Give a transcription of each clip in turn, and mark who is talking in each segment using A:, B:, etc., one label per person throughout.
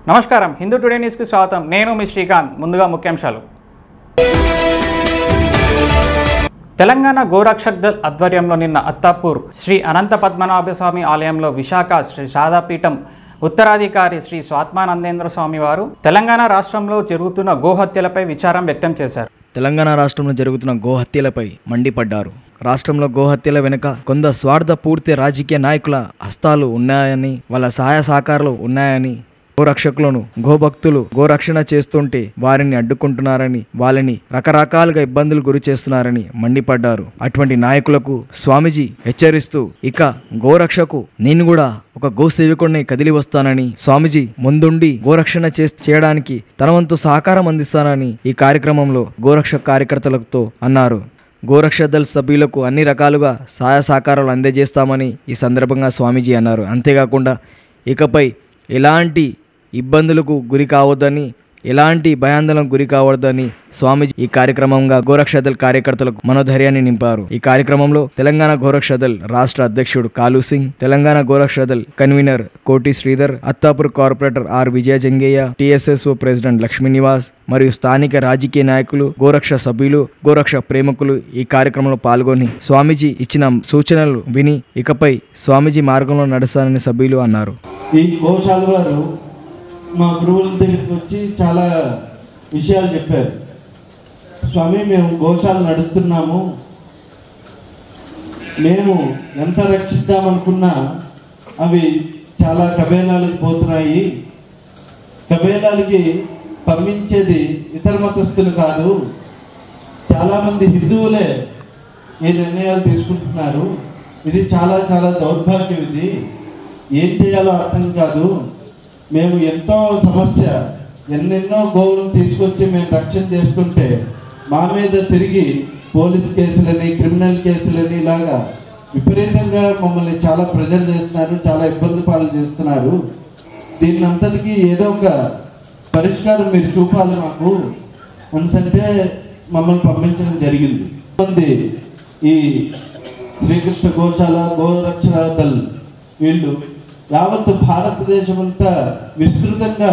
A: నమస్కారం హిందూ టుడే న్యూస్కి స్వాగతం నేను మీ శ్రీకాంత్ ముందుగా ముఖ్యాంశాలు తెలంగాణ గోరక్షక్ దళ్ ఆధ్వర్యంలో నిన్న అత్తాపూర్ శ్రీ అనంత పద్మనాభ స్వామి ఆలయంలో విశాఖ శ్రీ శారదాపీఠం ఉత్తరాధికారి శ్రీ స్వాత్మానందేంద్ర స్వామి వారు తెలంగాణ రాష్ట్రంలో జరుగుతున్న గోహత్యలపై విచారం వ్యక్తం చేశారు
B: తెలంగాణ రాష్ట్రంలో జరుగుతున్న గోహత్యలపై మండిపడ్డారు రాష్ట్రంలో గోహత్యల వెనుక కొంత స్వార్థ పూర్తి రాజకీయ నాయకుల హస్తాలు ఉన్నాయని వాళ్ళ సహాయ సహకారాలు ఉన్నాయని గోరక్షకులను గోభక్తులు గోరక్షణ చేస్తుంటే వారిని అడ్డుకుంటున్నారని వాళ్ళని రకరకాలుగా ఇబ్బందులు గురి చేస్తున్నారని మండిపడ్డారు అటువంటి నాయకులకు స్వామీజీ హెచ్చరిస్తూ ఇక గోరక్షకు నేను కూడా ఒక గో సేవకుడిని కదిలి వస్తానని స్వామీజీ ముందుండి గోరక్షణ చేస్- చేయడానికి తన వంతు సహకారం అందిస్తానని ఈ కార్యక్రమంలో గోరక్ష కార్యకర్తలతో అన్నారు గోరక్ష దళ్ సభ్యులకు అన్ని రకాలుగా సహాయ సహకారాలు అందజేస్తామని ఈ సందర్భంగా స్వామీజీ అన్నారు అంతేకాకుండా ఇకపై ఎలాంటి ఇబ్బందులకు గురి కావద్దని ఎలాంటి భయాందోళనకు గురి కావద్దని స్వామీజీ ఈ కార్యక్రమంగా గోరక్ష దళ్ కార్యకర్తలకు మనోధైర్యాన్ని నింపారు ఈ కార్యక్రమంలో తెలంగాణ గోరక్ష దళ్ రాష్ట్ర అధ్యక్షుడు Kalu Singh Telangana Goraksha Dal convener Koti Sridhar Attapur corporator R Vijaya Jangaiah TSSO president Lakshmi Nivas మరియు స్థానిక రాజకీయ నాయకులు గోరక్ష సభ్యులు గోరక్ష ప్రేమికులు ఈ కార్యక్రమంలో పాల్గొని స్వామీజీ ఇచ్చిన సూచనలు విని ఇకపై స్వామీజీ మార్గంలో నడుస్తానని సభ్యులు అన్నారు
C: ఈ గోశాల వారు మా గురువుల దగ్గరికి వచ్చి చాలా విషయాలు చెప్పారు స్వామి మేము గోశాల నడుస్తున్నాము మేము ఎంత రక్షిద్దామనుకున్నా అవి చాలా కబేలాలకు పోతున్నాయి కబేలాలకి పంపించేది ఇతర మతస్థులు కాదు చాలామంది హిందువులే ఈ నిర్ణయాలు తీసుకుంటున్నారు ఇది చాలా చాలా దౌర్భాగ్యం ఇది ఏం చేయాలో అర్థం కాదు మేము ఎంతో సమస్య ఎన్నెన్నో గోవులను తీసుకొచ్చి మేము రక్షణ చేసుకుంటే మా మీద తిరిగి పోలీస్ కేసులని క్రిమినల్ కేసులని ఇలాగా విపరీతంగా మమ్మల్ని చాలా ప్రెజర్ చేస్తున్నారు చాలా ఇబ్బంది పాలు చేస్తున్నారు దీన్ని అంతటికీ ఏదో ఒక పరిష్కారం మీరు చూపాలి మాకు అంటే మమ్మల్ని పంపించడం జరిగింది మంది ఈ శ్రీకృష్ణ గోశాల గోరక్షణ దళ్ వీళ్ళు యావత్ భారతదేశం అంతా విస్తృతంగా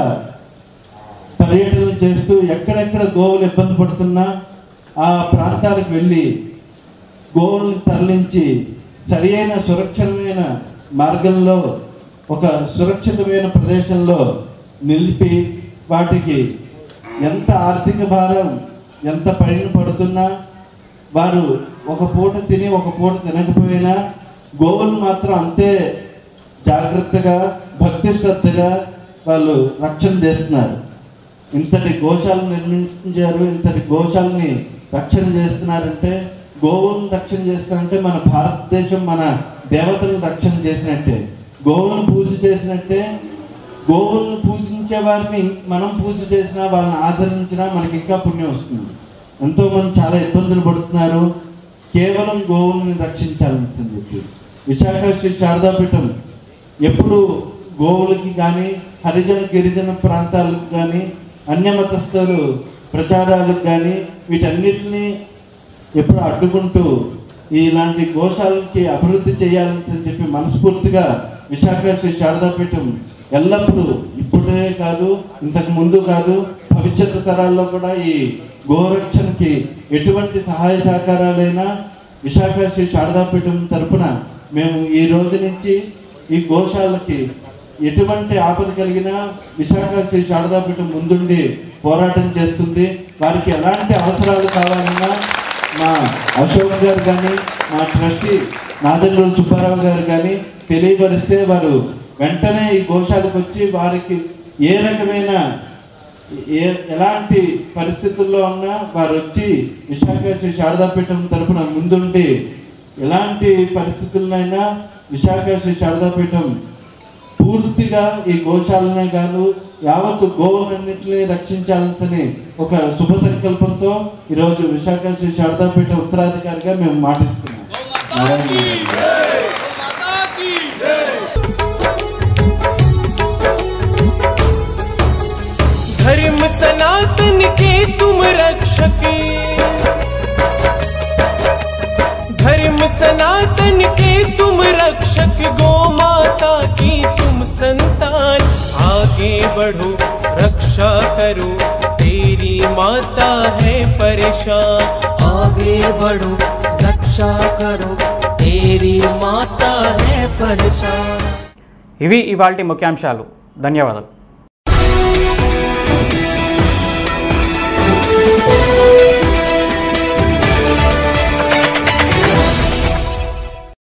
C: పర్యటనలు చేస్తూ ఎక్కడెక్కడ గోవులు ఇబ్బంది పడుతున్నా ఆ ప్రాంతాలకు వెళ్ళి గోవులను తరలించి సరియైన సురక్షితమైన మార్గంలో ఒక సురక్షితమైన ప్రదేశంలో నిలిపి వాటికి ఎంత ఆర్థిక భారం ఎంత పడిన పడుతున్నా వారు ఒక పూట తిని ఒక పూట తినకపోయినా గోవులు మాత్రం అంతే జాగ్రత్తగా భక్తి శ్రద్ధగా వాళ్ళు రక్షణ చేస్తున్నారు ఇంతటి గోశాలను నిర్మించారు ఇంతటి గోశాలని రక్షణ చేస్తున్నారంటే గోవులను రక్షణ చేస్తున్నారంటే మన భారతదేశం మన దేవతలను రక్షణ చేసినట్టే గోవులను పూజ చేసినట్టే గోవులను పూజించే వారిని మనం పూజ చేసినా వాళ్ళని ఆదరించినా మనకి ఇంకా పుణ్యం వస్తుంది ఎంతో మంది చాలా ఇబ్బందులు పడుతున్నారు కేవలం గోవుల్ని రక్షించాలని చెప్పి విశాఖ శ్రీ శారదాపీఠం ఎప్పుడు గోవులకి కానీ హరిజన గిరిజన ప్రాంతాలకు కానీ అన్యమతస్థులు ప్రచారాలకు కానీ వీటన్నిటిని ఎప్పుడు అడ్డుకుంటూ ఇలాంటి గోశాలకి అభివృద్ధి చేయాలని చెప్పి మనస్ఫూర్తిగా విశాఖ శ్రీ శారదాపీఠం ఎల్లప్పుడూ ఇప్పుడే కాదు ఇంతకు ముందు కాదు భవిష్యత్తు తరాల్లో కూడా ఈ గోరక్షణకి ఎటువంటి సహాయ సహకారాలైనా విశాఖ శ్రీ శారదాపీఠం తరపున మేము ఈ రోజు నుంచి ఈ గోశాలకి ఎటువంటి ఆపద కలిగినా విశాఖ శ్రీ శారదాపీఠం ముందుండి పోరాటం చేస్తుంది వారికి ఎలాంటి అవసరాలు కావాలన్నా మా అశోక్ గారు కానీ మా ట్రస్టీ నాదెండ్రుల సుబ్బారావు గారు కానీ తెలియపరిస్తే వారు వెంటనే ఈ గోశాలకు వచ్చి వారికి ఏ రకమైన ఏ ఎలాంటి పరిస్థితుల్లో ఉన్నా వారు వచ్చి విశాఖ శ్రీ శారదాపీఠం తరపున ముందుండి ఎలాంటి పరిస్థితులనైనా విశాఖ శ్రీ శారదాపీఠం పూర్తిగా ఈ గోశాలనే కాదు యావత్తు గోవులన్నింటినీ రక్షించాలని ఒక శుభ సంకల్పంతో ఈరోజు విశాఖ శ్రీ శారదాపీఠ ఉత్తరాధికారిగా మేము మాటిస్తున్నాం నారాయణ
D: धर्म सनातन के तुम रक्षक धर्म सनातन के तुम रक्षक गो माता की तुम संतान आगे बढ़ो रक्षा करो तेरी माता है परेशान
E: आगे बढ़ो रक्षा करो तेरी माता है परेशान
A: ఇవి ఇవాల్టి ముఖ్యాంశాలు ధన్యవాదాలు